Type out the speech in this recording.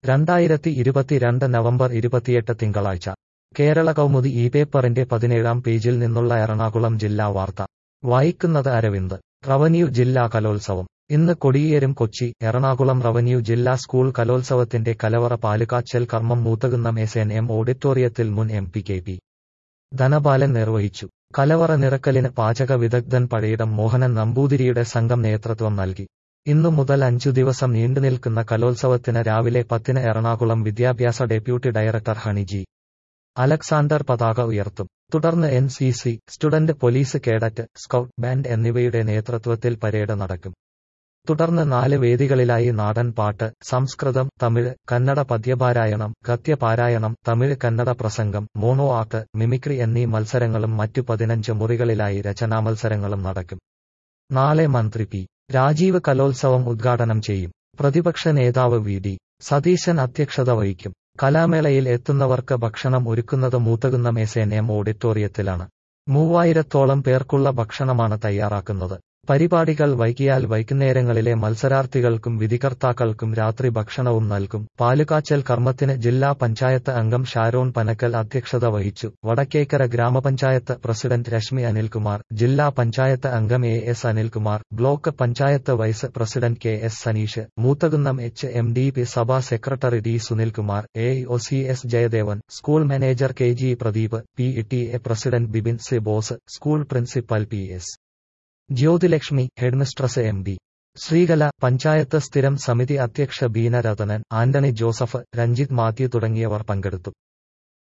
രണ്ടായിരത്തി ഇരുപത്തിരണ്ട് നവംബർ ഇരുപത്തിയെട്ട് തിങ്കളാഴ്ച കേരള കൗമുദി ഈ പേപ്പറിന്റെ പതിനേഴാം പേജിൽ നിന്നുള്ള എറണാകുളം ജില്ലാ വാർത്ത വായിക്കുന്നത് അരവിന്ദ് റവന്യൂ ജില്ലാ കലോത്സവം ഇന്ന് കൊടിയേരും കൊച്ചി എറണാകുളം റവന്യൂ ജില്ലാ സ്കൂൾ കലോത്സവത്തിന്റെ കലവറ പാലുകാച്ചൽ കർമ്മം മൂത്തകുന്നം എസ് എൻ എം ഓഡിറ്റോറിയത്തിൽ മുൻ M P K P Dhanapalan നിർവഹിച്ചു കലവറ നിറക്കലിന് പാചക വിദഗ്ധൻ പഴയിടം മോഹനൻ നമ്പൂതിരിയുടെ സംഘം നേതൃത്വം നൽകി ഇന്നു മുതൽ അഞ്ചു ദിവസം നീണ്ടുനിൽക്കുന്ന കലോത്സവത്തിന് രാവിലെ പത്തിന് എറണാകുളം വിദ്യാഭ്യാസ deputy director Honey G Alexander പതാക ഉയർത്തും തുടർന്ന് N C C student police cadet scout band എന്നിവയുടെ നേതൃത്വത്തിൽ പരേഡ് നടക്കും തുടർന്ന് നാല് വേദികളിലായി നാടൻ പാട്ട് സംസ്കൃതം തമിഴ് കന്നഡ പദ്യപാരായണം ഗദ്യപാരായണം തമിഴ് കന്നഡ പ്രസംഗം മോണോ ആർട്ട് മിമിക്രി എന്നീ മത്സരങ്ങളും മറ്റു പതിനഞ്ച് മുറികളിലായി രചനാ മത്സരങ്ങളും നടക്കും നാളെ മന്ത്രി പി രാജീവ് കലോത്സവം ഉദ്ഘാടനം ചെയ്യും പ്രതിപക്ഷ നേതാവ് വി ഡി സതീശൻ അധ്യക്ഷത വഹിക്കും കലാമേളയിൽ എത്തുന്നവർക്ക് ഭക്ഷണം ഒരുക്കുന്നത് മൂത്തകുന്നം എസ് എൻ എം ഓഡിറ്റോറിയത്തിലാണ് മൂവായിരത്തോളം പേർക്കുള്ള ഭക്ഷണമാണ് തയ്യാറാക്കുന്നത് പരിപാടികൾ വൈകിയാൽ വൈകുന്നേരങ്ങളിലെ മത്സരാർത്ഥികൾക്കും വിധികർത്താക്കൾക്കും രാത്രി ഭക്ഷണവും നൽകും പാലുകാച്ചൽ കർമ്മത്തിന് ജില്ലാ പഞ്ചായത്ത് അംഗം ഷാരോൺ പനക്കൽ അധ്യക്ഷത വഹിച്ചു വടക്കേക്കര ഗ്രാമപഞ്ചായത്ത് പ്രസിഡന്റ് രശ്മി അനിൽകുമാർ ജില്ലാ പഞ്ചായത്ത് അംഗം A S Anilkumar block panchayat vice president K S Saneesh Moothakunnam H M D P Sabha secretary D Sunilkumar A O C S Jayadevan school manager K G Pradeep P T A president Bibin C Bose school principal P S Jyothilakshmi headmistress M D Sreekala panchayat സ്ഥിരം സമിതി അധ്യക്ഷ ബീന രതനൻ ആന്റണി ജോസഫ് രഞ്ജിത് മാത്യു തുടങ്ങിയവർ പങ്കെടുത്തു